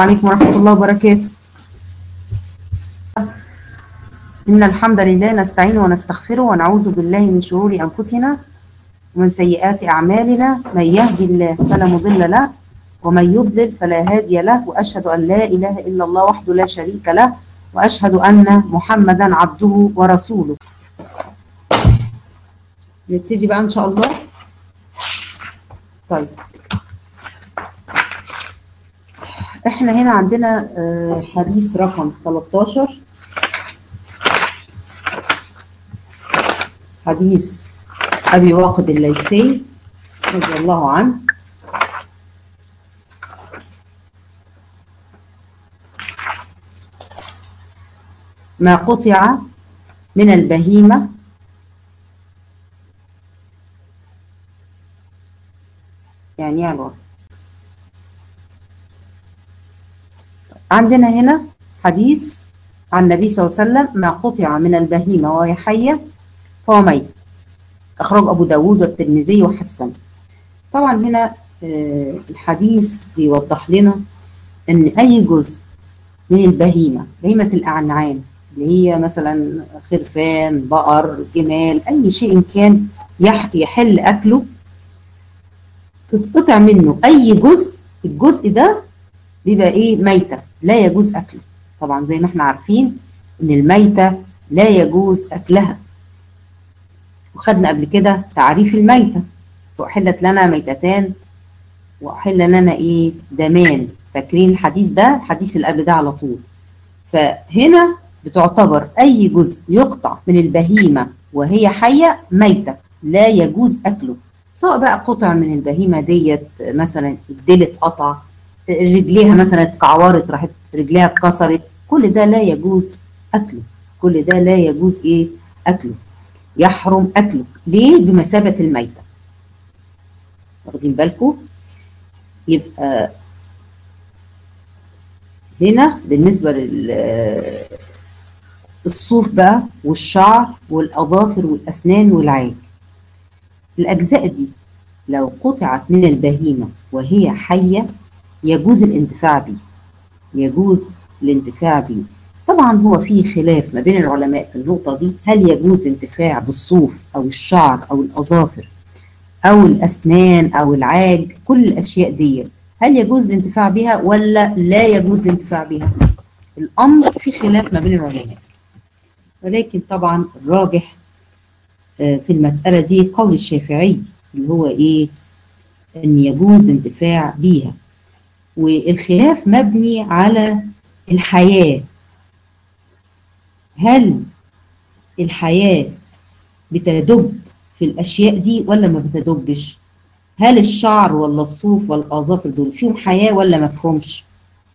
وعليكم ورحمة الله وبركاته إن الحمد لله نستعين ونستغفره ونعوذ بالله من شرور أنفسنا ومن سيئات أعمالنا من يهدي الله فلا مضل له ومن يضلل فلا هادي له وأشهد أن لا إله إلا الله وحده لا شريك له وأشهد أن محمدا عبده ورسوله نبتدي بقى إن شاء الله طيب احنا هنا عندنا آه، حديث رقم 13 حديث أبي واقد الليثي رضي الله عنه ما قطع من البهيمة يعني ايه الوقت عندنا هنا حديث عن النبي صلى الله عليه وسلم ما قطع من البهيمة وهي حية فهو ميت أخرج أبو داود والترمذي وحسن طبعا هنا آه، الحديث بيوضح لنا أن أي جزء من البهيمة بهيمة الأنعام اللي هي مثلا خرفان بقر جمال أي شيء كان يح- يحل أكله تتقطع منه أي جزء الجزء ده بيبقى إيه ميتة لا يجوز أكله طبعا زي ما احنا عارفين إن الميتة لا يجوز أكلها وخدنا قبل كده تعريف الميتة وأحلت لنا ميتتان وأحل لنا إيه دمان فاكرين الحديث ده الحديث اللي قبل ده على طول فهنا بتعتبر أي جزء يقطع من البهيمة وهي حية ميتة لا يجوز أكله سواء بقى قطع من البهيمة ديت مثلا الديل اتقطع رجليها مثلا اتكعورت راحت رجليها اتكسرت كل ده لا يجوز أكله كل ده لا يجوز إيه أكله يحرم أكله ليه بمثابة الميتة واخدين بالكم يبقى هنا بالنسبة لل الصوف بقى والشعر والأظافر والأسنان والعاج الأجزاء دي لو قطعت من البهيمة وهي حية يجوز الانتفاع بيه يجوز الانتفاع بيه طبعا هو في خلاف ما بين العلماء في النقطة دي هل يجوز الانتفاع بالصوف أو الشعر أو الأظافر أو الأسنان أو العاج كل الأشياء دي هل يجوز الانتفاع بها ولا لا يجوز الانتفاع بها الأمر في خلاف ما بين العلماء ولكن طبعا الراجح آه، في المسألة دي قول الشافعي اللي هو إيه أن يجوز الانتفاع بيها والخلاف مبني على الحياة هل الحياة بتدب في الأشياء دي ولا ما بتدبش هل الشعر ولا الصوف ولا الأظافر دول فيهم حياة ولا ما فيهمش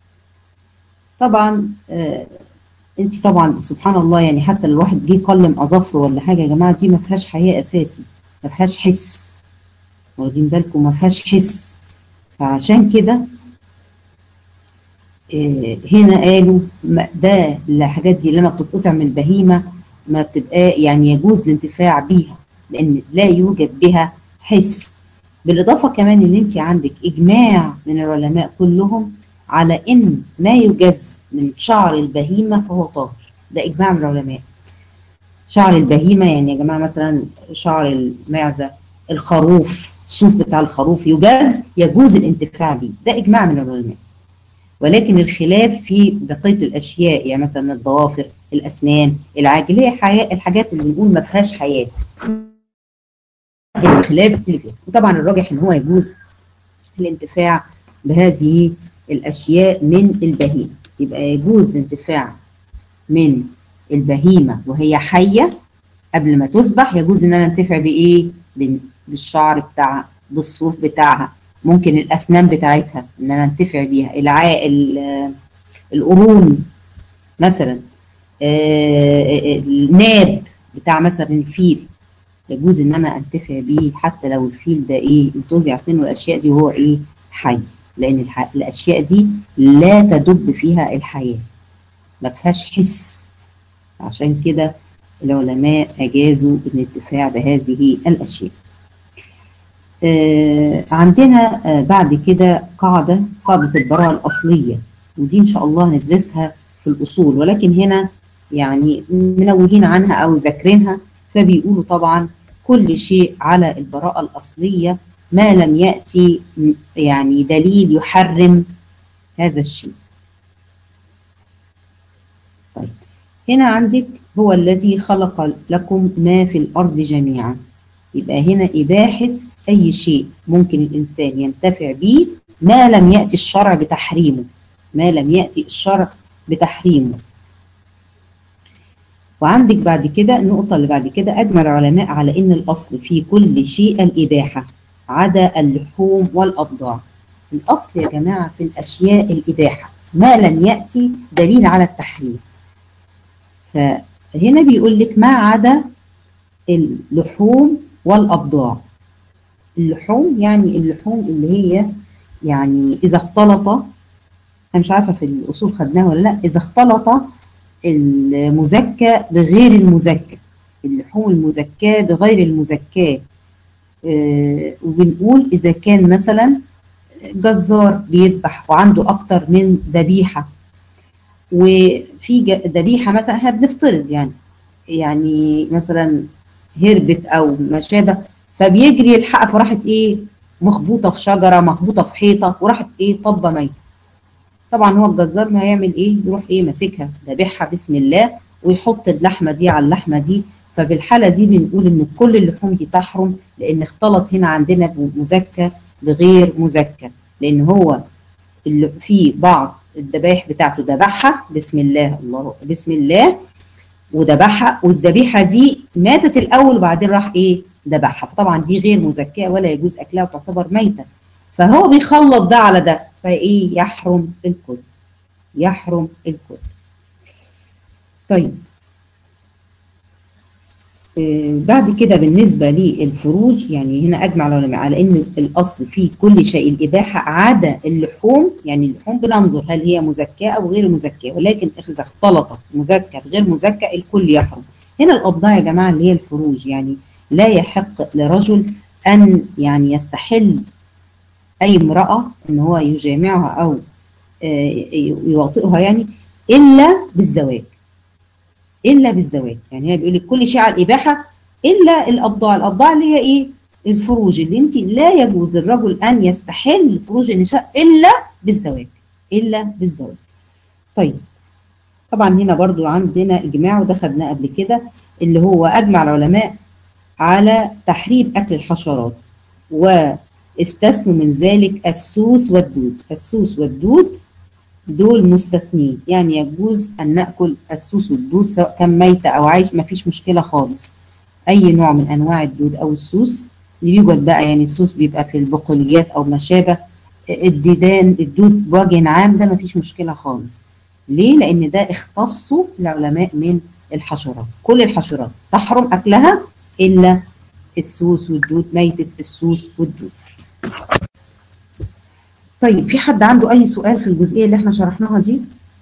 طبعا آه انت طبعا سبحان الله يعني حتى لو الواحد جه يقلم اظافره ولا حاجه يا جماعه دي ما فيهاش حياه اساسي ما فيهاش حس واخدين بالكم ما فيهاش حس فعشان كده آه، هنا قالوا ما- ده الحاجات دي لما بتتقطع من البهيمه ما بتبقى يعني يجوز الانتفاع بيها لان لا يوجد بها حس بالاضافه كمان ان انت عندك اجماع من العلماء كلهم على ان ما يجز من شعر البهيمه فهو طاهر ده اجماع من العلماء شعر البهيمه يعني يا جماعه مثلا شعر المعزه الخروف الصوف بتاع الخروف يجاز يجوز الانتفاع به ده اجماع من العلماء ولكن الخلاف في بقيه الاشياء يعني مثلا الضوافر الاسنان العاج اللي هي حياة الحاجات اللي بنقول ما فيهاش حياه الخلاف اللي فيها وطبعا الراجح ان هو يجوز الانتفاع بهذه الاشياء من البهيمه يبقى يجوز الانتفاع من البهيمه وهي حيه قبل ما تذبح يجوز ان انا انتفع بايه بال- بالشعر بتاعها بالصوف بتاعها ممكن الاسنان بتاعتها ان انا انتفع بيها الع... ال- القرون مثلا آه، الناب بتاع مثلا الفيل يجوز ان انا انتفع بيه حتى لو الفيل ده ايه انتزع منه الاشياء دي وهو ايه حي لان الح... الاشياء دي لا تدب فيها الحياه ما فيهاش حس عشان كده العلماء اجازوا الانتفاع بهذه الاشياء آه عندنا آه بعد كده قاعده قاعده البراءه الاصليه ودي إن شاء الله هندرسها في الأصول ولكن هنا يعني منوهين عنها أو ذاكرينها فبيقولوا طبعا كل شيء على البراءة الأصلية ما لم يأتي يعني دليل يحرم هذا الشيء طيب هنا عندك هو الذي خلق لكم ما في الأرض جميعا يبقى هنا إباحة أي شيء ممكن الإنسان ينتفع به ما لم يأتي الشرع بتحريمه ما لم يأتي الشرع بتحريمه وعندك بعد كده النقطة اللي بعد كده أجمع العلماء على إن الأصل في كل شيء الإباحة عدا اللحوم والأبضاع الأصل يا جماعة في الأشياء الإباحة ما لم يأتي دليل على التحريم فهنا بيقول لك ما عدا اللحوم والأبضاع اللحوم يعني اللحوم اللي هي يعني إذا اختلط أنا مش عارفة في الأصول خدناها ولا لا إذا اختلط المزكى بغير المزكى اللحوم المزكاة بغير المزكاة آه وبنقول إذا كان مثلا جزار بيذبح وعنده أكتر من ذبيحة وفي ذبيحة مثلا احنا بنفترض يعني يعني مثلا هربت أو ما شابه فبيجري يلحقها فراحت إيه مخبوطة في شجرة مخبوطة في حيطة وراحت إيه طبة ميتة طبعا هو الجزار ما هيعمل ايه يروح ايه ماسكها ذابحها بسم الله ويحط اللحمه دي على اللحمه دي فبالحاله دي بنقول ان كل اللحوم دي تحرم لان اختلط هنا عندنا مزكى بغير مزكى لان هو اللي في بعض الذبائح بتاعته ذبحها بسم الله الله بسم الله وذبحها والذبيحه دي ماتت الاول وبعدين راح ايه ذبحها فطبعا دي غير مزكاه ولا يجوز اكلها وتعتبر ميته فهو بيخلط ده على ده فايه يحرم الكل يحرم الكل طيب آه بعد كده بالنسبة للفروج يعني هنا أجمع العلماء على أن الأصل في كل شيء الإباحة عدا اللحوم يعني اللحوم بننظر هل هي مزكاة أو غير مزكاة ولكن إذا اختلطت مزكى بغير مزكى الكل يحرم هنا الأبضاع يا جماعة اللي هي الفروج يعني لا يحق لرجل أن يعني يستحل أي امرأة إن هو يجامعها أو يواطئها يعني إلا بالزواج إلا بالزواج يعني هي بيقول لك كل شيء على الإباحة إلا الأبضاع الأبضاع اللي هي إيه الفروج اللي أنت لا يجوز الرجل أن يستحل فروج النساء إلا بالزواج إلا بالزواج طيب طبعا هنا برضو عندنا إجماع وده خدناه قبل كده اللي هو أجمع العلماء على تحريم أكل الحشرات و استثنوا من ذلك السوس والدود السوس والدود دول مستثنين يعني يجوز أن نأكل السوس والدود سواء كان ميتة أو عايش ما فيش مشكلة خالص أي نوع من أنواع الدود أو السوس اللي بيوجد بقى يعني السوس بيبقى في البقوليات أو ما شابه الديدان الدود بوجه عام ده ما فيش مشكلة خالص ليه؟ لأن ده اختصوا العلماء من الحشرات كل الحشرات تحرم أكلها إلا السوس والدود ميتة السوس والدود طيب في حد عنده أي سؤال في الجزئية اللي احنا شرحناها دي؟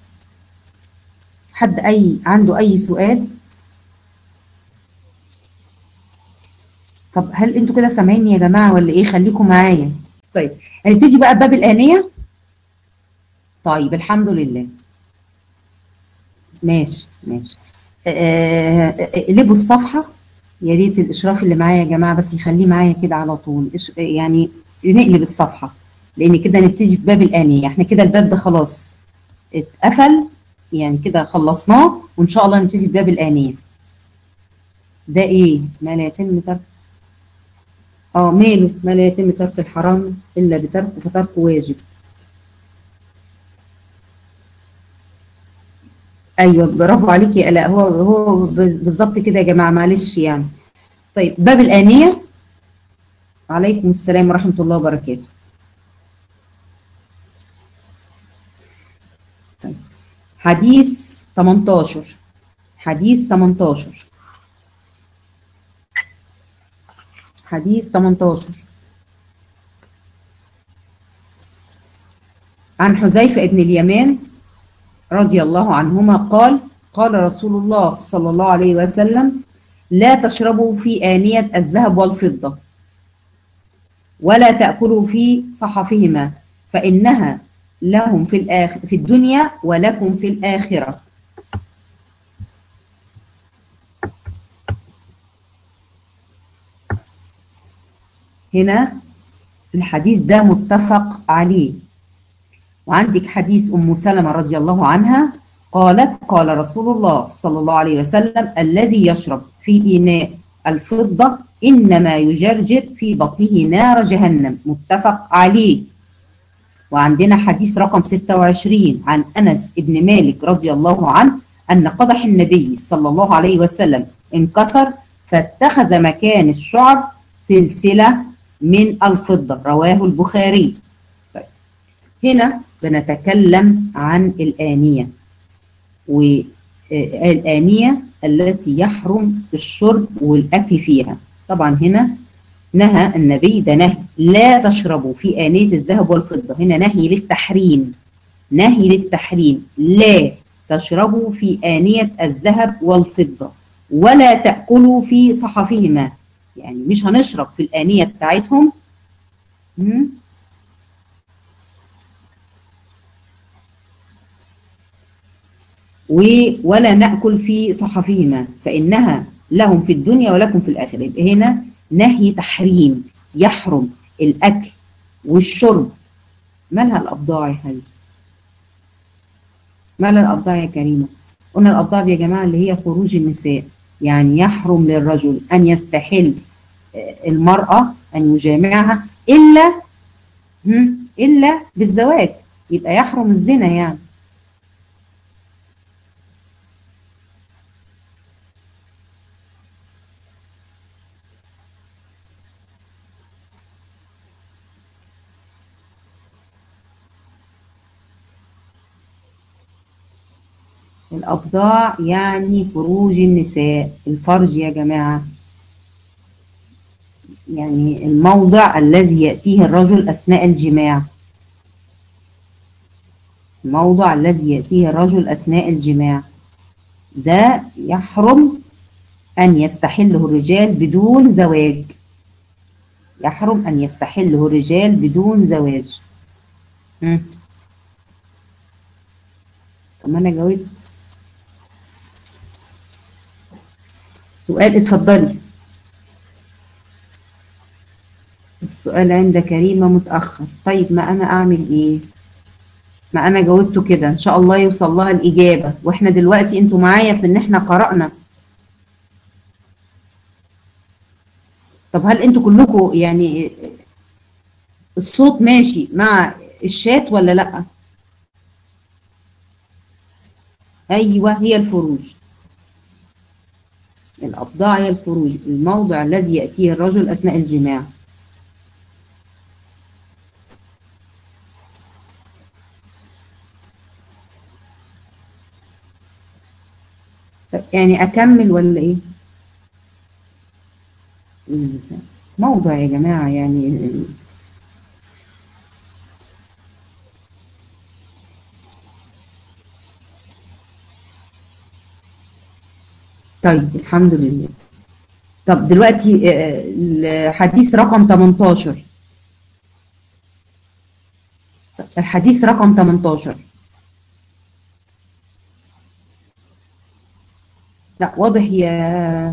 حد أي عنده أي سؤال؟ طب هل انتوا كده سامعيني يا جماعة ولا ايه؟ خليكم معايا. طيب هنبتدي بقى باب الآنية؟ طيب الحمد لله. ماشي ماشي. اقلبوا الصفحة يا ريت الإشراف اللي معايا يا جماعة بس يخليه معايا كده على طول يعني نقلب الصفحة لأن كده نبتدي في باب الآنية احنا كده الباب ده خلاص اتقفل يعني كده خلصناه وإن شاء الله نبتدي في باب الآنية ده إيه؟ ما لا يتم ترك اه ماله ما لا يتم ترك الحرام إلا بتركه فتركه واجب ايوه برافو عليكي يا الاء هو هو بالظبط كده يا جماعه معلش يعني طيب باب الانيه وعليكم السلام ورحمه الله وبركاته طيب حديث 18 حديث 18 حديث 18 عن حذيفه ابن اليمان رضي الله عنهما قال قال رسول الله صلى الله عليه وسلم لا تشربوا في آنية الذهب والفضة ولا تأكلوا في صحفهما فإنها لهم في الآخر في الدنيا ولكم في الآخرة هنا الحديث ده متفق عليه وعندك حديث أم سلمة رضي الله عنها قالت قال رسول الله صلى الله عليه وسلم الذي يشرب في إناء الفضة إنما يجرجر في بطنه نار جهنم متفق عليه وعندنا حديث رقم 26 عن أنس بن مالك رضي الله عنه أن قدح النبي صلى الله عليه وسلم انكسر فاتخذ مكان الشعب سلسلة من الفضة رواه البخاري طيب. هنا بنتكلم عن الآنية والآنية التي يحرم الشرب والأكل فيها طبعا هنا نهى النبي ده نهي لا تشربوا في آنية الذهب والفضة هنا نهي للتحريم نهي للتحريم لا تشربوا في آنية الذهب والفضة ولا تأكلوا في صحفهما يعني مش هنشرب في الآنية بتاعتهم ولا نأكل في صحفهما فإنها لهم في الدنيا ولكم في الآخرة يبقى هنا نهي تحريم يحرم الأكل والشرب مالها الأبضاع يا حبيبي مالها الأبضاع يا كريمة قلنا الأبضاع يا جماعة اللي هي خروج النساء يعني يحرم للرجل أن يستحل المرأة أن يجامعها إلا إلا بالزواج يبقى يحرم الزنا يعني الأبضاع يعني فروج النساء الفرج يا جماعة يعني الموضع الذي يأتيه الرجل أثناء الجماع الموضع الذي يأتيه الرجل أثناء الجماع ده يحرم أن يستحله الرجال بدون زواج يحرم أن يستحله الرجال بدون زواج طب ما أنا جاوبت سؤال اتفضلي السؤال عند كريمة متأخر طيب ما أنا أعمل إيه ما أنا جاوبته كده إن شاء الله يوصل لها الإجابة وإحنا دلوقتي أنتوا معايا في إن إحنا قرأنا طب هل أنتوا كلكم يعني الصوت ماشي مع الشات ولا لأ أيوة هي الفروج الأبضاع هي الفروج الموضع الذي يأتيه الرجل أثناء الجماع يعني أكمل ولا إيه؟ موضع يا جماعة يعني طيب الحمد لله طب دلوقتي الحديث رقم 18 الحديث رقم 18 لا واضح يا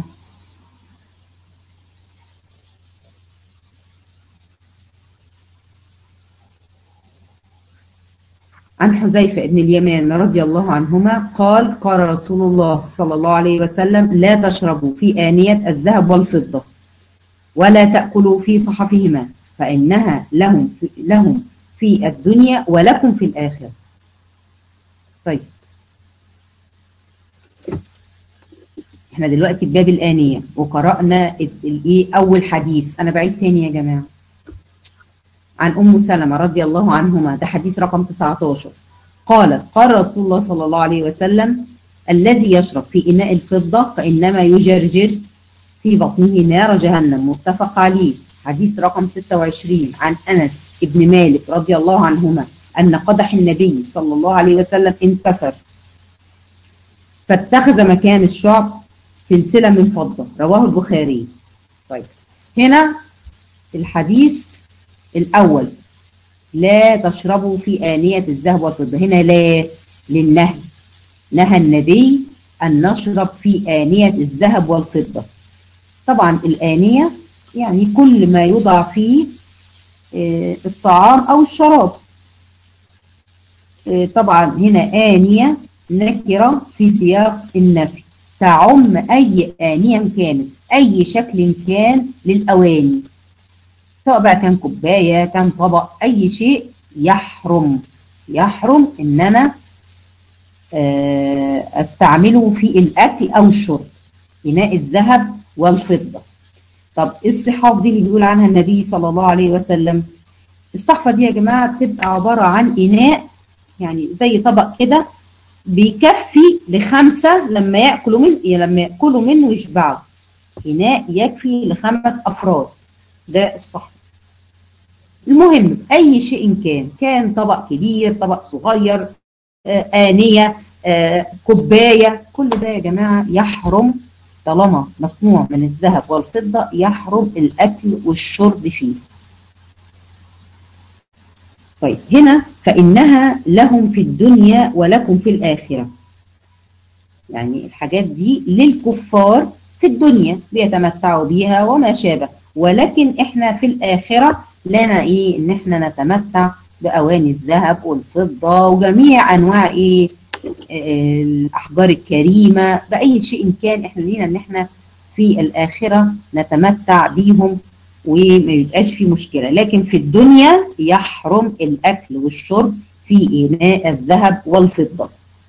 عن حذيفة بن اليمان رضي الله عنهما قال قال رسول الله صلى الله عليه وسلم لا تشربوا في آنية الذهب والفضة ولا تأكلوا في صحفهما فإنها لهم في, لهم في الدنيا ولكم في الآخرة طيب احنا دلوقتي في باب الآنية وقرأنا الايه أول حديث أنا بعيد تاني يا جماعة عن أم سلمة رضي الله عنهما ده حديث رقم 19 قالت قال رسول الله صلى الله عليه وسلم الذي يشرب في إناء الفضة فإنما يجرجر في بطنه نار جهنم متفق عليه حديث رقم 26 عن أنس ابن مالك رضي الله عنهما أن قدح النبي صلى الله عليه وسلم انكسر فاتخذ مكان الشعب سلسلة من فضة رواه البخاري طيب هنا الحديث الأول لا تشربوا في آنية الذهب والفضة هنا لا للنهي نهى النبي أن نشرب في آنية الذهب والفضة طبعا الآنية يعني كل ما يوضع فيه الطعام أو الشراب طبعا هنا آنية نكرة في سياق النفي تعم أي آنية كانت أي شكل كان للأواني سواء بقى كان كوباية كان طبق أي شيء يحرم يحرم إن أنا استعمله في الأكل أو الشرب إناء الذهب والفضة طب الصحاف دي اللي بيقول عنها النبي صلى الله عليه وسلم الصحفة دي يا جماعة بتبقى عبارة عن إناء يعني زي طبق كده بيكفي لخمسة لما يأكلوا منه لما يأكلوا منه يشبعوا إناء يكفي لخمس أفراد ده الصحفة المهم أي شيء كان كان طبق كبير طبق صغير آه آنية آه كوباية كل ده يا جماعة يحرم طالما مصنوع من الذهب والفضة يحرم الأكل والشرب فيه طيب هنا فإنها لهم في الدنيا ولكم في الآخرة يعني الحاجات دي للكفار في الدنيا بيتمتعوا بيها وما شابه ولكن احنا في الآخرة لنا ايه ان احنا نتمتع بأواني الذهب والفضة وجميع أنواع ايه الأحجار الكريمة بأي شيء كان احنا لينا ان احنا في الآخرة نتمتع بيهم وما يبقاش في مشكلة لكن في الدنيا يحرم الأكل والشرب في إناء الذهب والفضة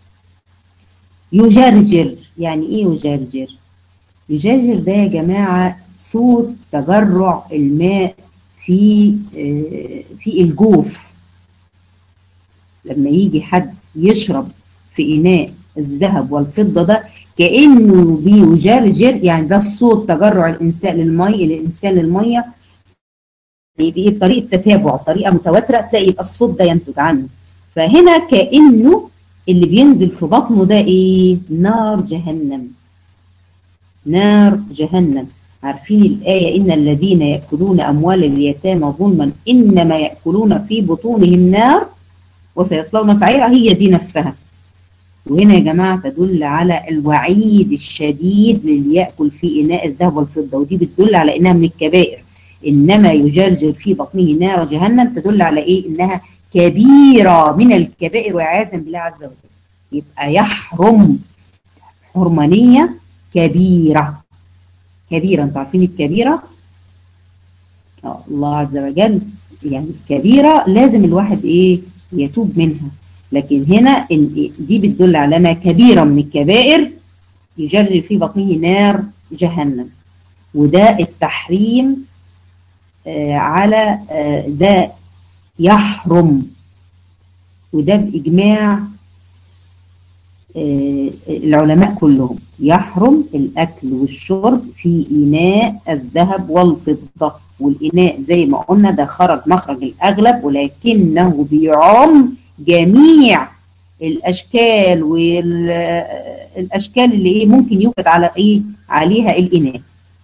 يجرجر يعني إيه يجرجر يجرجر ده يا جماعة صوت تجرع الماء في في الجوف لما يجي حد يشرب في إناء الذهب والفضة ده كأنه بيجرجر يعني ده الصوت تجرع الإنسان للمية الإنسان للمية دي طريقة تتابع طريقة متواترة تلاقي يبقى الصوت ده ينتج عنه فهنا كأنه اللي بينزل في بطنه ده إيه نار جهنم نار جهنم عارفين الآية إن الذين يأكلون أموال اليتامى ظلما إنما يأكلون في بطونهم نار وسيصلون سعيرا هي دي نفسها وهنا يا جماعة تدل على الوعيد الشديد للي يأكل في إناء الذهب والفضة ودي بتدل على إنها من الكبائر إنما يجرجر في بطنه نار جهنم تدل على إيه إنها كبيرة من الكبائر وعياذا بالله عز وجل يبقى يحرم حرمانية كبيرة كبيرة انتوا عارفين الكبيرة آه الله عز وجل يعني الكبيرة لازم الواحد ايه يتوب منها لكن هنا دي بتدل على ما كبيرة من الكبائر يجري في بطنه نار جهنم وده التحريم آه على آه ده يحرم وده بإجماع آه العلماء كلهم يحرم الأكل والشرب في إناء الذهب والفضة والإناء زي ما قلنا ده خرج مخرج الأغلب ولكنه بيعم جميع الأشكال والأشكال اللي إيه ممكن يوجد على إيه عليها الإناء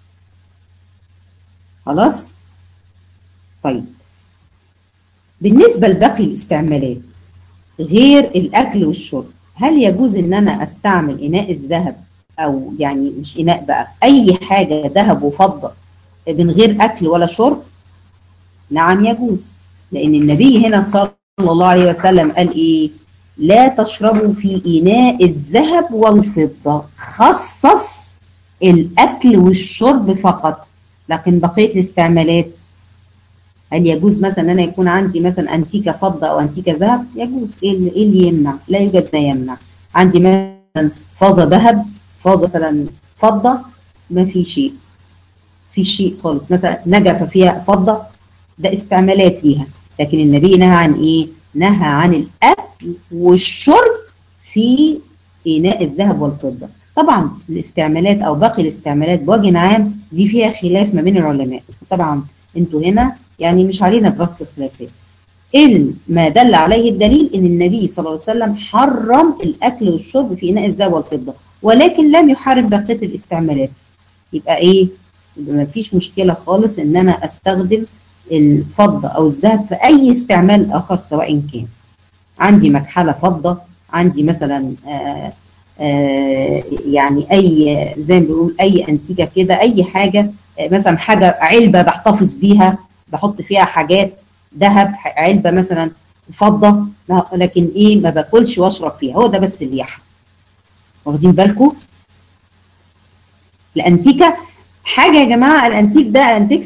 خلاص طيب بالنسبة لباقي الاستعمالات غير الأكل والشرب هل يجوز ان انا استعمل اناء الذهب او يعني مش اناء بقى اي حاجة ذهب وفضة من غير اكل ولا شرب نعم يجوز لان النبي هنا صلى الله عليه وسلم قال ايه لا تشربوا في اناء الذهب والفضة خصص الاكل والشرب فقط لكن بقية الاستعمالات هل يجوز مثلا ان انا يكون عندي مثلا انتيكه فضه او انتيكه ذهب يجوز ايه اللي, إيه اللي يمنع لا يوجد ما يمنع عندي مثلا فازه ذهب فازه مثلا فضه ما في شيء في شيء خالص مثلا نجفه فيها فضه ده استعمالات ليها لكن النبي نهى عن ايه نهى عن الاكل والشرب في اناء الذهب والفضه طبعا الاستعمالات او باقي الاستعمالات بوجه عام دي فيها خلاف ما بين العلماء طبعا انتوا هنا يعني مش علينا دراسة الخلافات إن ما دل عليه الدليل إن النبي صلى الله عليه وسلم حرم الأكل والشرب في إناء الذهب والفضة ولكن لم يحرم بقية الاستعمالات يبقى إيه؟ يبقى ما فيش مشكلة خالص إن أنا أستخدم الفضة أو الذهب في أي استعمال آخر سواء كان عندي مكحلة فضة عندي مثلا آآ آآ يعني أي زي ما بنقول أي أنتيكة كده أي حاجة مثلا حاجة علبة بحتفظ بيها بحط فيها حاجات ذهب علبة مثلا فضة لكن إيه ما باكلش وأشرب فيها هو ده بس اللي يحرم واخدين بالكم الأنتيكة حاجة يا جماعة الأنتيك ده أنتيكس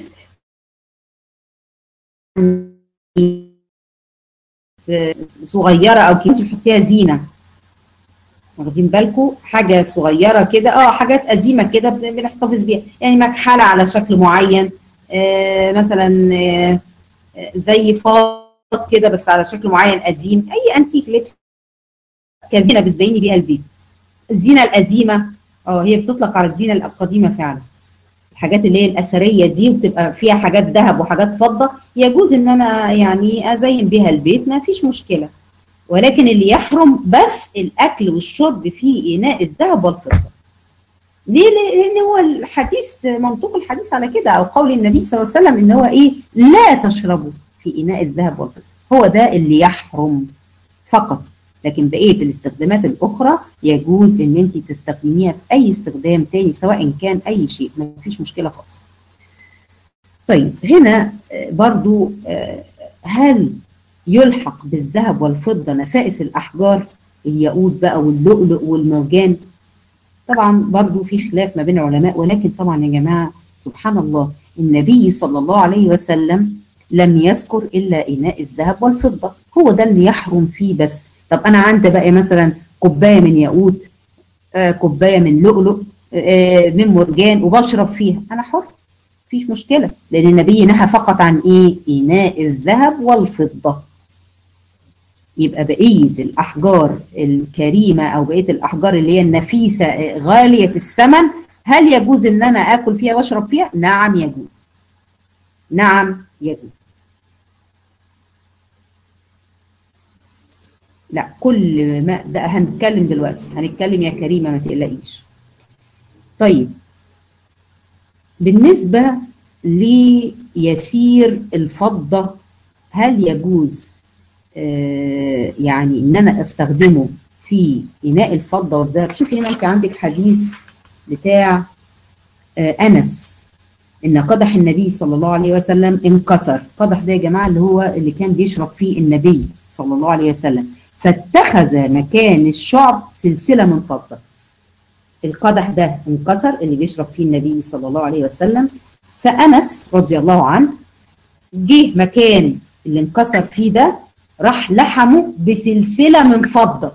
صغيرة أو كده تحطيها زينة واخدين بالكم حاجة صغيرة كده اه حاجات قديمة كده بنحتفظ بيها يعني مكحلة على شكل معين آه مثلا آه زي فاط كده بس على شكل معين قديم أي أنتيك لك كزينة بتزيني بيها البيت الزينة القديمة اه هي بتطلق على الزينة القديمة فعلا الحاجات اللي هي الأثرية دي وبتبقى فيها حاجات ذهب وحاجات فضة يجوز إن أنا يعني أزين بيها البيت ما فيش مشكلة ولكن اللي يحرم بس الأكل والشرب في إناء الذهب والفضة ليه؟ لأن هو الحديث منطوق الحديث على كده أو قول النبي صلى الله عليه وسلم إن هو إيه لا تشربوا في إناء الذهب والفضة هو ده اللي يحرم فقط لكن بقيه الاستخدامات الاخرى يجوز ان انت تستخدميها في اي استخدام تاني سواء كان اي شيء ما فيش مشكله خالص طيب هنا برضو هل يلحق بالذهب والفضه نفائس الاحجار الياقوت بقى واللؤلؤ والمرجان طبعا برضو في خلاف ما بين العلماء ولكن طبعا يا جماعه سبحان الله النبي صلى الله عليه وسلم لم يذكر الا اناء الذهب والفضه هو ده اللي يحرم فيه بس طب انا عندي بقى مثلا كوبايه من ياقوت آه كوبايه من لؤلؤ آه من مرجان وبشرب فيها انا حر مفيش مشكله لان النبي نهى فقط عن ايه اناء الذهب والفضه يبقى بقيه الاحجار الكريمه او بقيه الاحجار اللي هي النفيسه غاليه الثمن هل يجوز ان انا اكل فيها واشرب فيها نعم يجوز نعم يجوز لا كل ما ده هنتكلم دلوقتي هنتكلم يا كريمه ما تقلقيش طيب بالنسبه ليسير الفضه هل يجوز آه يعني ان انا استخدمه في اناء الفضه والذهب شوفي هنا انت عندك حديث بتاع آه انس ان قدح النبي صلى الله عليه وسلم انكسر قدح ده يا جماعه اللي هو اللي كان بيشرب فيه النبي صلى الله عليه وسلم فاتخذ مكان الشعب سلسلة من فضة القدح ده انكسر اللي بيشرب فيه النبي صلى الله عليه وسلم فأنس رضي الله عنه جه مكان اللي انكسر فيه ده راح لحمه بسلسلة من فضة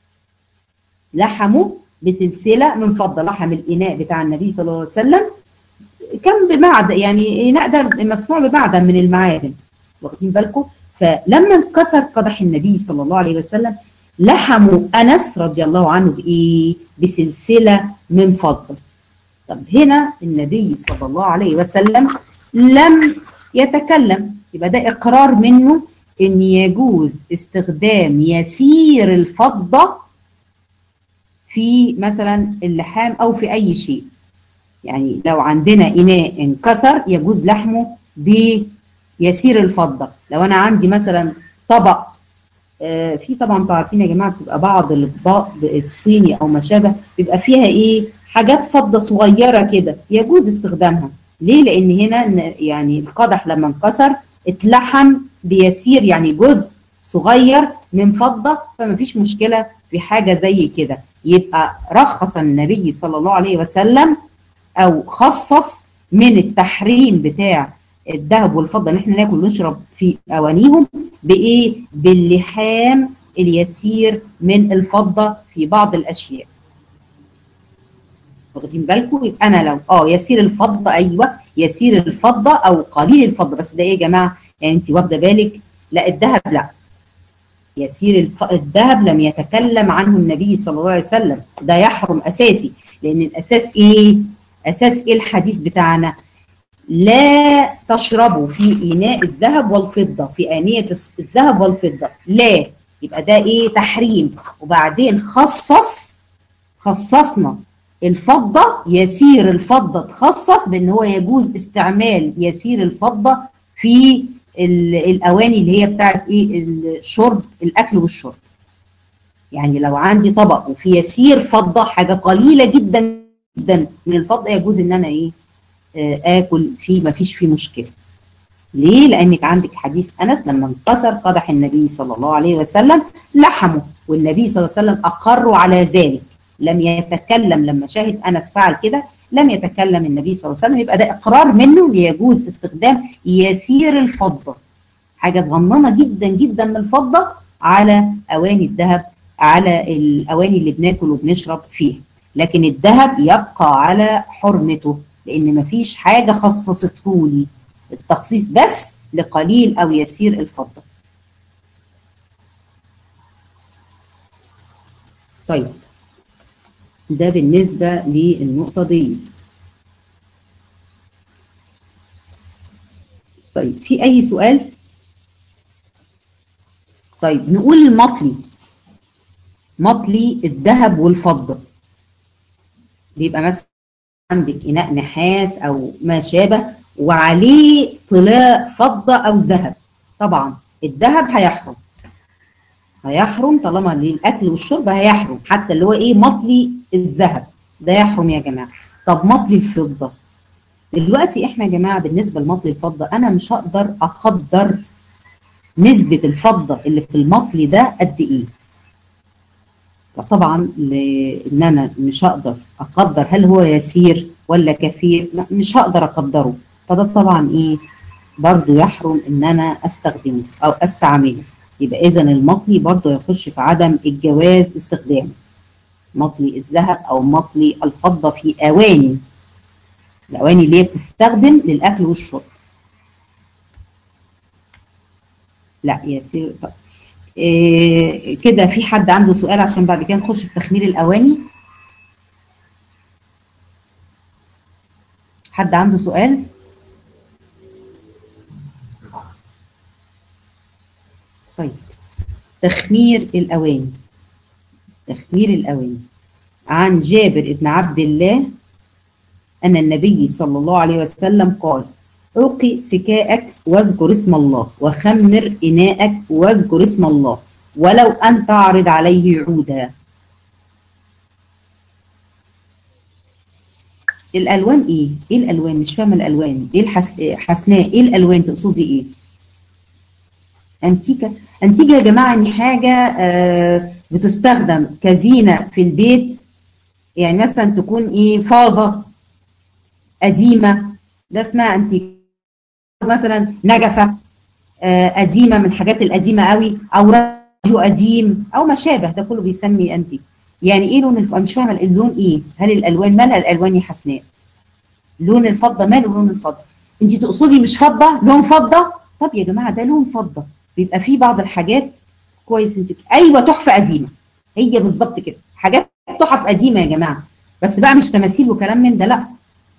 لحمه بسلسلة من فضة لحم الإناء بتاع النبي صلى الله عليه وسلم كان بمعدن يعني إناء ده مصنوع بمعدن من المعادن واخدين بالكم فلما انكسر قدح النبي صلى الله عليه وسلم لحموا انس رضي الله عنه بايه؟ بسلسله من فضه. طب هنا النبي صلى الله عليه وسلم لم يتكلم يبقى ده اقرار منه ان يجوز استخدام يسير الفضه في مثلا اللحام او في اي شيء. يعني لو عندنا اناء انكسر يجوز لحمه ب يسير الفضة لو أنا عندي مثلا طبق آه في طبعا انتوا عارفين يا جماعة بتبقى بعض الأطباق الصيني أو ما شابه بيبقى فيها إيه حاجات فضة صغيرة كده يجوز استخدامها ليه؟ لأن هنا يعني القدح لما انكسر اتلحم بيسير يعني جزء صغير من فضة فما فيش مشكلة في حاجة زي كده يبقى رخص النبي صلى الله عليه وسلم أو خصص من التحريم بتاع الذهب والفضه ان احنا ناكل ونشرب في اوانيهم بايه؟ باللحام اليسير من الفضه في بعض الاشياء. واخدين بالكم؟ يبقى انا لو اه يسير الفضه ايوه يسير الفضه او قليل الفضه بس ده ايه يا جماعه؟ يعني انت واخده بالك؟ لا الذهب لا. يسير الف... الذهب لم يتكلم عنه النبي صلى الله عليه وسلم ده يحرم اساسي لان الاساس ايه؟ اساس ايه الحديث بتاعنا؟ لا تشربوا في إناء الذهب والفضة في آنية الذهب والفضة لا يبقى ده إيه تحريم وبعدين خصص خصصنا الفضة يسير الفضة تخصص بأن هو يجوز استعمال يسير الفضة في الاواني اللي هي بتاعت ايه الشرب الاكل والشرب يعني لو عندي طبق وفي يسير فضه حاجه قليله جدا جدا من الفضه يجوز ان انا ايه اكل فيه ما فيش فيه مشكله ليه لانك عندك حديث انس لما انكسر قدح النبي صلى الله عليه وسلم لحمه والنبي صلى الله عليه وسلم اقروا على ذلك لم يتكلم لما شاهد انس فعل كده لم يتكلم النبي صلى الله عليه وسلم يبقى ده اقرار منه ليجوز استخدام يسير الفضه حاجه صغننه جدا جدا من الفضه على اواني الذهب على الاواني اللي بناكل وبنشرب فيها لكن الذهب يبقى على حرمته لان مفيش حاجه خصصته لي التخصيص بس لقليل او يسير الفضه طيب ده بالنسبه للنقطه دي طيب في اي سؤال طيب نقول المطلي مطلي الذهب والفضه بيبقى مثلا عندك اناء نحاس او ما شابه وعليه طلاء فضه او ذهب طبعا الذهب هيحرم هيحرم طالما للاكل والشرب هيحرم حتى اللي هو ايه مطلي الذهب ده يحرم يا جماعه طب مطلي الفضه دلوقتي احنا يا جماعه بالنسبه لمطلي الفضه انا مش هقدر اقدر نسبه الفضه اللي في المطلي ده قد ايه فطبعا ان انا مش هقدر اقدر هل هو يسير ولا كثير مش هقدر اقدره فده طبعا ايه برضو يحرم ان انا استخدمه او استعمله يبقى اذا المطلي برضو يخش في عدم الجواز استخدامه مطلي الذهب او مطلي الفضه في اواني الاواني اللي هي بتستخدم للاكل والشرب لا يسير طب إيه كده في حد عنده سؤال عشان بعد كده نخش في تخمير الاواني حد عنده سؤال طيب تخمير الاواني تخمير الاواني عن جابر بن عبد الله ان النبي صلى الله عليه وسلم قال أوقي سكاءك واذكر اسم الله وخمر إناءك واذكر اسم الله ولو أن تعرض عليه عودا الألوان إيه؟ إيه الألوان؟ مش فاهمة الألوان إيه الحس... حسناء إيه الألوان تقصدي إيه؟ أنتيكا أنتيكا يا جماعة إن حاجة آه بتستخدم كزينة في البيت يعني مثلا تكون إيه فازة قديمة ده اسمها أنتيكا مثلا نجفة آه قديمة من الحاجات القديمة قوي أو راديو قديم أو ما شابه ده كله بيسمي أنتي يعني إيه لون الف... مش فاهمة اللون إيه هل الألوان مالها الألوان يا حسناء لون الفضة ماله لون الفضة أنت تقصدي مش فضة لون فضة طب يا جماعة ده لون فضة بيبقى فيه بعض الحاجات كويس انت أيوة تحفة قديمة هي بالظبط كده حاجات تحف قديمة يا جماعة بس بقى مش تماثيل وكلام من ده لا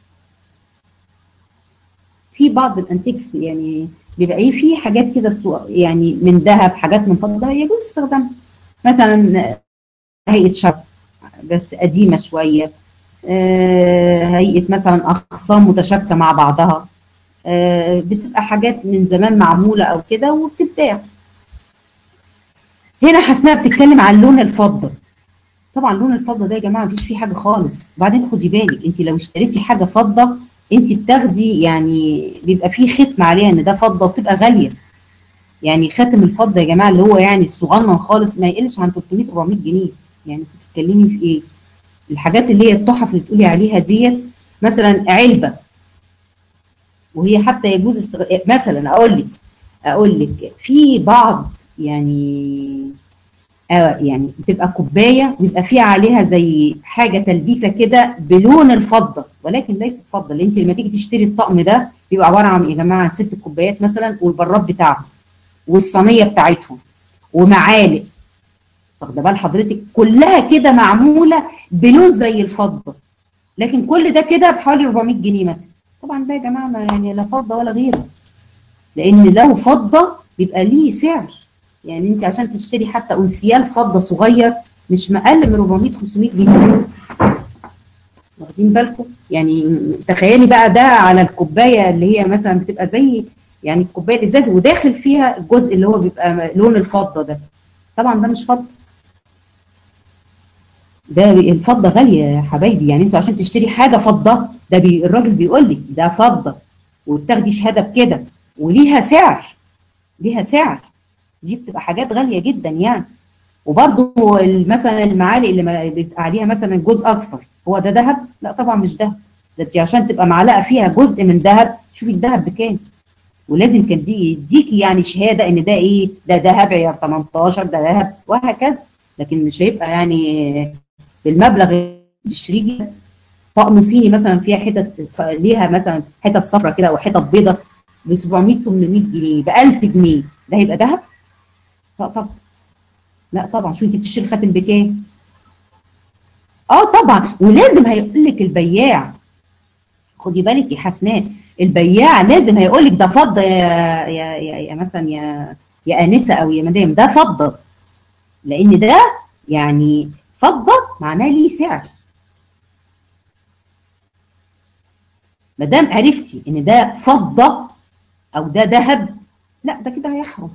في بعض الانتيكس يعني بيبقى ايه في حاجات كده يعني من ذهب حاجات من فضه يجوز استخدامها مثلا هيئه شرط بس قديمه شويه آه هيئه مثلا اخصام متشابكه مع بعضها آه بتبقى حاجات من زمان معموله او كده وبتتباع هنا حسناء بتتكلم عن لون الفضه طبعا لون الفضه ده يا جماعه مفيش فيه حاجه خالص بعدين خدي بالك انت لو اشتريتي حاجه فضه انت بتاخدي يعني بيبقى فيه ختم عليها ان ده فضه وبتبقى غاليه يعني خاتم الفضه يا جماعه اللي هو يعني الصغنن خالص ما يقلش عن 300 400 جنيه يعني انت بتتكلمي في ايه الحاجات اللي هي التحف اللي بتقولي عليها ديت مثلا علبه وهي حتى يجوز استغ... مثلا اقول لك اقول لك في بعض يعني آه يعني بتبقى كوبايه ويبقى فيها عليها زي حاجه تلبيسه كده بلون الفضه ولكن ليست فضه اللي انت لما تيجي تشتري الطقم ده بيبقى عباره عن يا جماعه عن ست كوبايات مثلا والبراد بتاعهم والصينيه بتاعتهم ومعالق واخده بال حضرتك كلها كده معموله بلون زي الفضه لكن كل ده كده بحوالي 400 جنيه مثلا طبعا ده يا جماعه ما يعني لا فضه ولا غيره لان لو فضه بيبقى ليه سعر يعني انت عشان تشتري حتى انسيال فضه صغير مش اقل من 400 500 جنيه واخدين بالكم يعني تخيلي بقى ده على الكوبايه اللي هي مثلا بتبقى زي يعني الكوبايه الازاز وداخل فيها الجزء اللي هو بيبقى لون الفضه ده طبعا ده مش فضه ده الفضه غاليه يا حبايبي يعني انتوا عشان تشتري حاجه فضه ده بي الراجل بيقول لك ده فضه وبتاخدي شهاده بكده وليها سعر ليها سعر دي بتبقى حاجات غاليه جدا يعني وبرده مثلا المعالق اللي بيبقى عليها مثلا جزء اصفر هو ده ذهب؟ لا طبعا مش ذهب ده انت عشان تبقى معلقه فيها جزء من ذهب شوفي الذهب بكام ولازم كان دي يديكي يعني شهاده ان ده ايه ده ذهب عيار 18 ده ذهب وهكذا لكن مش هيبقى يعني بالمبلغ اللي تشتريه طقم صيني مثلا فيها حتت ليها مثلا حتت صفرا كده او حتت بيضه ب 700 800 جنيه ب 1000 جنيه ده هيبقى ذهب؟ لا طبعا لا طبعا شو انت بتشتري خاتم بكام؟ اه طبعا ولازم هيقول لك البياع خدي بالك يا حسناء البياع لازم هيقول لك ده فضه يا يا يا, يا مثلا يا يا انسه او يا مدام ده فضه لان ده يعني فضه معناه ليه سعر ما دام عرفتي ان ده فضه او ده ذهب لا ده كده هيحرم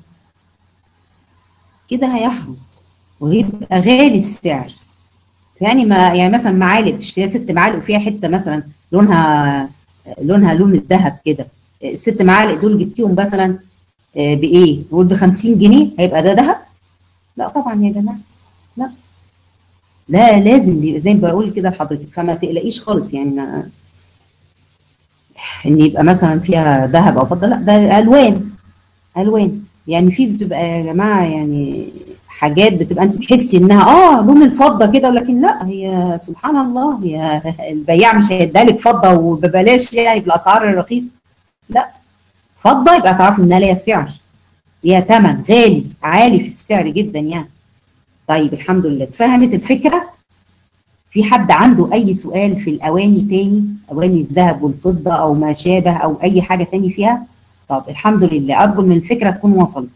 كده هيحرم ويبقى غالي السعر يعني ما يعني مثلا معالق تشتري ست معالق وفيها حته مثلا لونها لونها لون الذهب كده الست معالق دول جبتيهم مثلا بايه؟ نقول ب 50 جنيه هيبقى ده ذهب؟ لا طبعا يا جماعه لا لا لازم زي ما بقول كده لحضرتك فما تقلقيش خالص يعني ما ان يبقى مثلا فيها ذهب او فضه لا ده الوان الوان يعني في بتبقى يا جماعه يعني حاجات بتبقى انت تحسي انها اه لون الفضه كده ولكن لا هي سبحان الله هي البياع مش هيديها لك فضه وببلاش يعني بالاسعار الرخيصه لا فضه يبقى تعرفوا انها ليها سعر ليها ثمن غالي عالي في السعر جدا يعني طيب الحمد لله اتفهمت الفكره في حد عنده اي سؤال في الاواني تاني اواني الذهب والفضه او ما شابه او اي حاجه تاني فيها طب الحمد لله ارجو ان الفكره تكون وصلت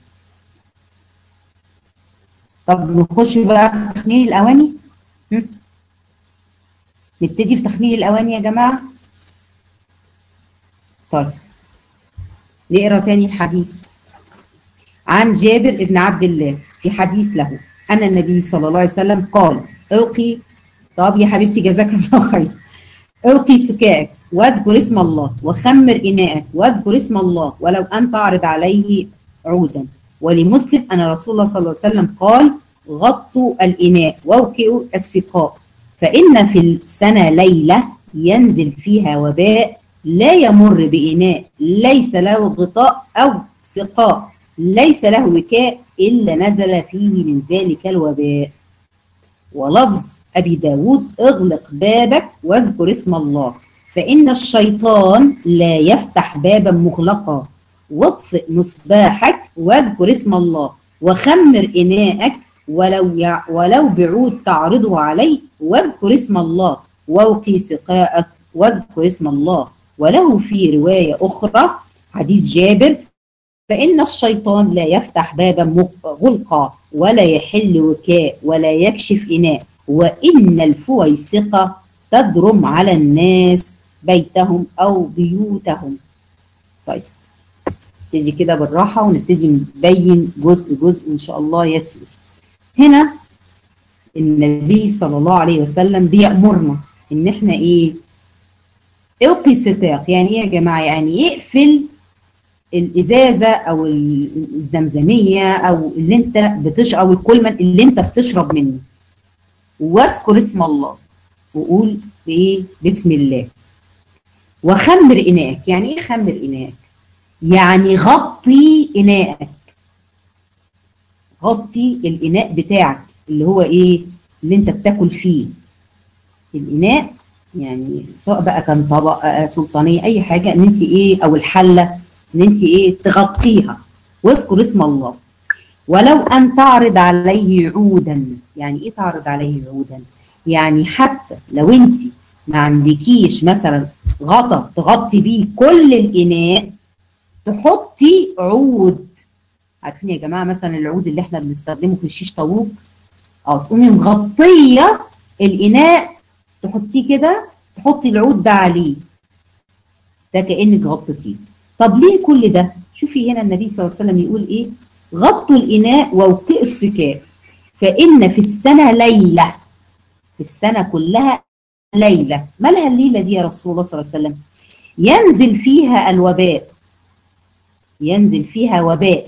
طب نخش بقى في تخمين الاواني هم؟ نبتدي في تخمين الاواني يا جماعه طيب نقرا تاني الحديث عن جابر بن عبد الله في حديث له ان النبي صلى الله عليه وسلم قال القي طب يا حبيبتي جزاك الله خير القي سكاءك واذكر اسم الله وخمر اناءك واذكر اسم الله ولو ان تعرض عليه عودا ولمسلم ان رسول الله صلى الله عليه وسلم قال غطوا الاناء واوكئوا السقاء فان في السنه ليله ينزل فيها وباء لا يمر باناء ليس له غطاء او سقاء ليس له وكاء الا نزل فيه من ذلك الوباء ولفظ أبي داود اغلق بابك واذكر اسم الله فإن الشيطان لا يفتح بابا مغلقا واطفئ مصباحك واذكر اسم الله وخمر إناءك ولو يع... ولو بعود تعرضه عليه واذكر اسم الله ووقي سقاءك واذكر اسم الله وله في رواية أخرى حديث جابر فإن الشيطان لا يفتح بابا مغلقا ولا يحل وكاء ولا يكشف إناء وإن الفويسقة تضرم على الناس بيتهم أو بيوتهم طيب نبتدي كده بالراحة ونبتدي نبين جزء جزء إن شاء الله يسير هنا النبي صلى الله عليه وسلم بيأمرنا إن إحنا إيه القي الستاق يعني إيه يا جماعة يعني يقفل الازازه او الزمزميه او اللي انت بتشرب او الكلمه اللي انت بتشرب منه واذكر اسم الله وقول بايه بسم الله وخمر اناءك يعني ايه خمر اناءك يعني غطي اناءك غطي الاناء بتاعك اللي هو ايه اللي انت بتاكل فيه الاناء يعني سواء بقى كان طبق سلطانيه اي حاجه ان انت ايه او الحله ان انت ايه تغطيها واذكر اسم الله ولو ان تعرض عليه عودا يعني ايه تعرض عليه عودا يعني حتى لو انت ما عندكيش مثلا غطا تغطي بيه كل الاناء تحطي عود عارفين يا جماعه مثلا العود اللي احنا بنستخدمه في الشيش طاووق اه تقومي مغطيه الاناء تحطيه كده تحطي العود ده عليه ده كانك غطيتيه طب ليه كل ده شوفي هنا النبي صلى الله عليه وسلم يقول ايه غطوا الاناء واوطئوا السكاء فان في السنه ليله في السنه كلها ليله ما لها الليله دي يا رسول الله صلى الله عليه وسلم ينزل فيها الوباء ينزل فيها وباء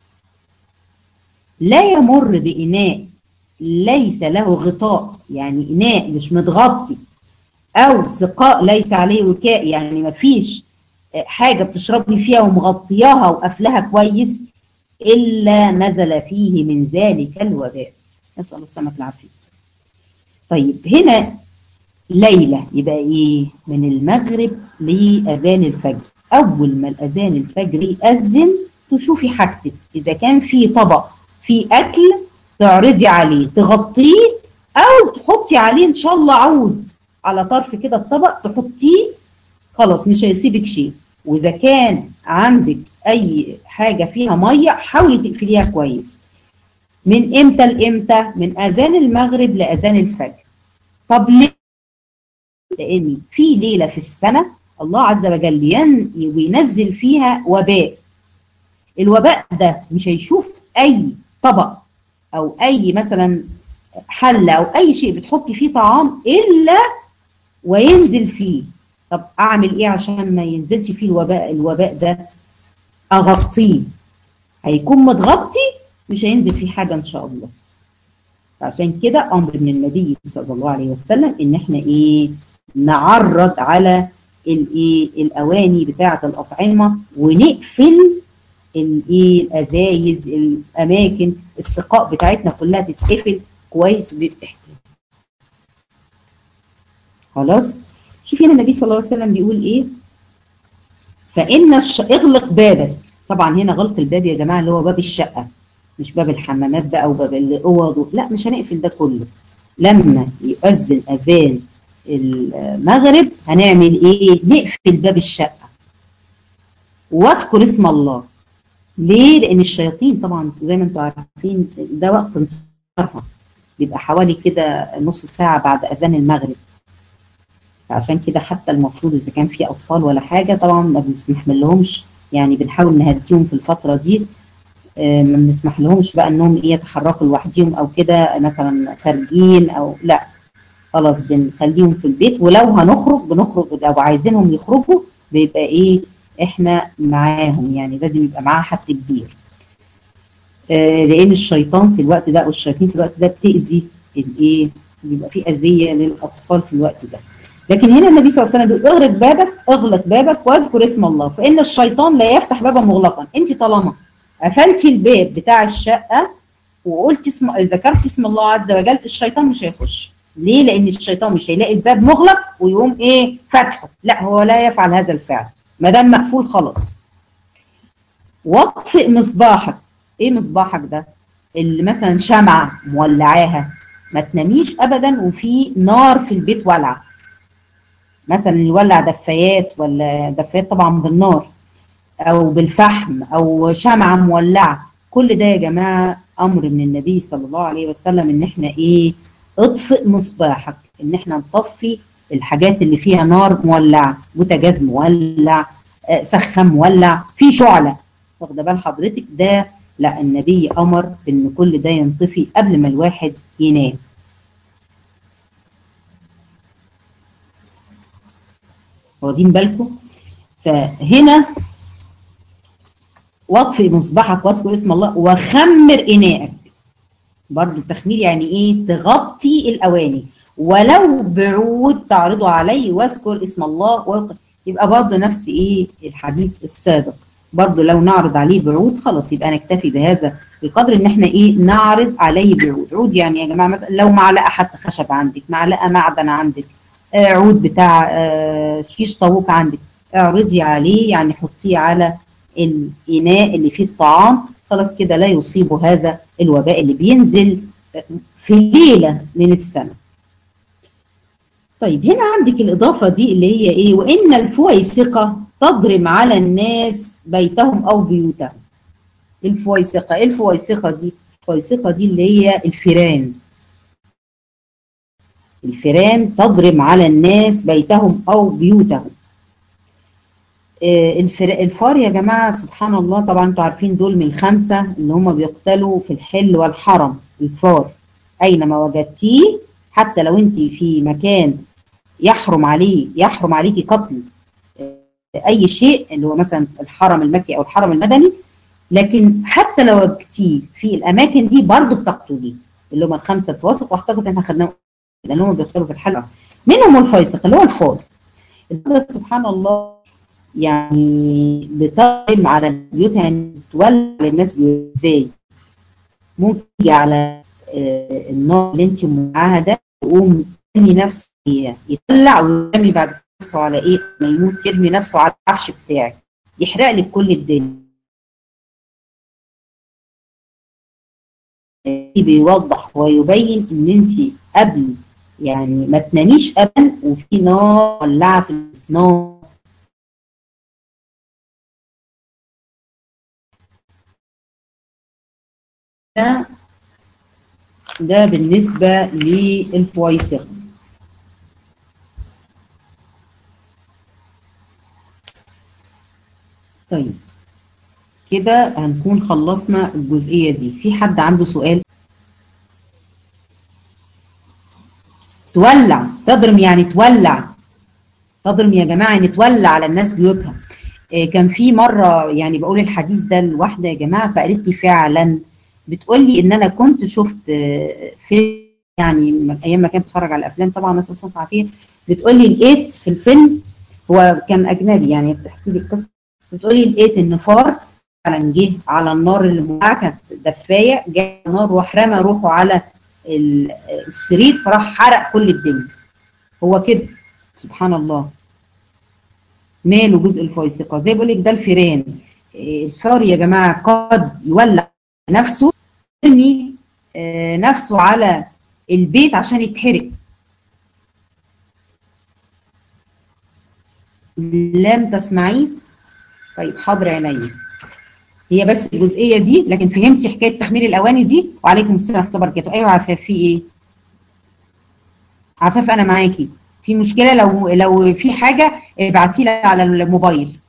لا يمر بإناء ليس له غطاء يعني إناء مش متغطي أو سقاء ليس عليه وكاء يعني ما فيش حاجة بتشربي فيها ومغطياها وقافلها كويس إلا نزل فيه من ذلك الوباء نسأل الله السلامة العافية طيب هنا ليلة يبقى إيه من المغرب لأذان الفجر أول ما الأذان الفجر يأذن تشوفي حاجتك إذا كان في طبق في أكل تعرضي عليه تغطيه أو تحطي عليه إن شاء الله عود على طرف كده الطبق تحطيه خلاص مش هيسيبك شيء وإذا كان عندك أي حاجة فيها مية حاولي تقفليها كويس من إمتى لإمتى؟ من أذان المغرب لأذان الفجر طب ليه؟ لأن في ليلة في السنة الله عز وجل ينزل فيها وباء الوباء ده مش هيشوف أي طبق أو أي مثلا حلة أو أي شيء بتحطي فيه طعام إلا وينزل فيه طب أعمل إيه عشان ما ينزلش فيه الوباء الوباء ده أغطيه هيكون متغطي مش هينزل فيه حاجة إن شاء الله عشان كده أمر من النبي صلى الله عليه وسلم إن إحنا إيه نعرض على الايه الاواني بتاعه الاطعمه ونقفل الايه الازايز الاماكن السقاء بتاعتنا كلها تتقفل كويس بالاحتياط خلاص شوف هنا النبي صلى الله عليه وسلم بيقول ايه فان الش... اغلق بابك طبعا هنا غلق الباب يا جماعه اللي هو باب الشقه مش باب الحمامات بقى وباب الاوض لا مش هنقفل ده كله لما يؤذن اذان المغرب هنعمل ايه نقفل باب الشقة واذكر اسم الله ليه لان الشياطين طبعا زي ما انتم عارفين ده وقت انتشارها بيبقى حوالي كده نص ساعة بعد اذان المغرب عشان كده حتى المفروض اذا كان في اطفال ولا حاجة طبعا ما بنسمح لهمش يعني بنحاول نهديهم في الفترة دي ما بنسمح لهمش بقى انهم ايه يتحركوا لوحديهم او كده مثلا خارجين او لا خلاص بنخليهم في البيت ولو هنخرج بنخرج لو عايزينهم يخرجوا بيبقى ايه احنا معاهم يعني لازم يبقى معاه حد كبير آه لان الشيطان في الوقت ده والشياطين في الوقت ده بتاذي الايه بيبقى في اذيه للاطفال في الوقت ده لكن هنا النبي صلى الله عليه وسلم بيقول اغلق بابك اغلق بابك واذكر اسم الله فان الشيطان لا يفتح بابا مغلقا انت طالما قفلتي الباب بتاع الشقه وقلت اسم ذكرت اسم الله عز وجل الشيطان مش هيخش ليه؟ لأن الشيطان مش هيلاقي الباب مغلق ويقوم إيه؟ فاتحه، لا هو لا يفعل هذا الفعل، ما دام مقفول خلاص. واطفئ مصباحك، إيه مصباحك ده؟ اللي مثلا شمعة مولعاها، ما تناميش أبدا وفي نار في البيت والعة. مثلا اللي يولع دفايات ولا دفايات طبعا بالنار أو بالفحم أو شمعة مولعة، كل ده يا جماعة أمر من النبي صلى الله عليه وسلم إن إحنا إيه؟ اطفئ مصباحك ان احنا نطفي الحاجات اللي فيها نار مولعه بوتاجاز مولع سخان مولع في شعله واخده بال حضرتك ده لا النبي امر ان كل ده ينطفي قبل ما الواحد ينام واخدين بالكم فهنا واطفئ مصباحك واذكر اسم الله وخمر اناءك برضو التخمير يعني ايه تغطي الاواني ولو بعود تعرضه عليه واذكر اسم الله و... يبقى برضو نفس ايه الحديث السابق برضو لو نعرض عليه بعود خلاص يبقى نكتفي بهذا القدر ان احنا ايه نعرض عليه بعود عود يعني يا جماعه مثلا لو معلقه حتى خشب عندك معلقه معدن عندك آه عود بتاع آه شيش طاووق عندك اعرضي عليه يعني حطيه على الاناء اللي فيه الطعام خلاص كده لا يصيب هذا الوباء اللي بينزل في ليلة من السنة طيب هنا عندك الإضافة دي اللي هي إيه وإن الفويسقة تضرم على الناس بيتهم أو بيوتهم الفويسقة إيه الفويسقة دي الفويسقة دي اللي هي الفيران الفيران تضرم على الناس بيتهم أو بيوتهم آه، الفر- الفار يا جماعة سبحان الله طبعا انتوا عارفين دول من الخمسة اللي هم بيقتلوا في الحل والحرم الفار أينما وجدتيه حتى لو انت في مكان يحرم عليه يحرم عليكي قتل آه، أي شيء اللي هو مثلا الحرم المكي أو الحرم المدني لكن حتى لو وجدتيه في الأماكن دي برضه بتقتليه اللي هم الخمسة التواسط واعتقد ان احنا خدناهم لأن هم بيقتلوا في الحل منهم الفيصق اللي هو الفار الفار سبحان الله يعني بتقم على البيوت يعني تولع للناس بيوت ازاي ممكن يجي على آه، النار اللي انت معاها ده يقوم يرمي نفسه فيها يطلع ويرمي بعد كده نفسه على ايه ما يموت يرمي نفسه على العفش بتاعك يحرق لك كل الدنيا آه، بيوضح ويبين ان انت قبل يعني ما تناميش ابدا وفي نار ولعه في النار ده ده بالنسبة للفويسق طيب كده هنكون خلصنا الجزئية دي في حد عنده سؤال تولع تضرم يعني تولع تضرم يا جماعة يعني تولع على الناس بيوتها آه، كان في مرة يعني بقول الحديث ده لواحدة يا جماعة فقالت لي فعلا بتقول لي ان انا كنت شفت آه، في يعني من ايام ما كنت بتفرج على الافلام طبعا ناس الصنف عافيه بتقول لي لقيت في الفيلم هو كان اجنبي يعني بتحكي لي القصه بتقول لي لقيت ان فار فعلا جه على النار اللي معاه كانت دفايه جه النار وراح رمى روحه على ال- السرير فراح حرق كل الدنيا هو كده سبحان الله ماله جزء الفيسقه زي بقول لك ده الفيران إيه، الفار يا جماعه قد يولع نفسه يرمي آه، نفسه على البيت عشان يتحرق لم تسمعيه طيب حاضر عينيا هي بس الجزئيه دي لكن فهمتي حكايه تخمير الاواني دي وعليكم السلام ورحمه الله وبركاته ايوه عفاف في ايه عفاف انا معاكي في مشكله لو لو في حاجه ابعتي لي على الموبايل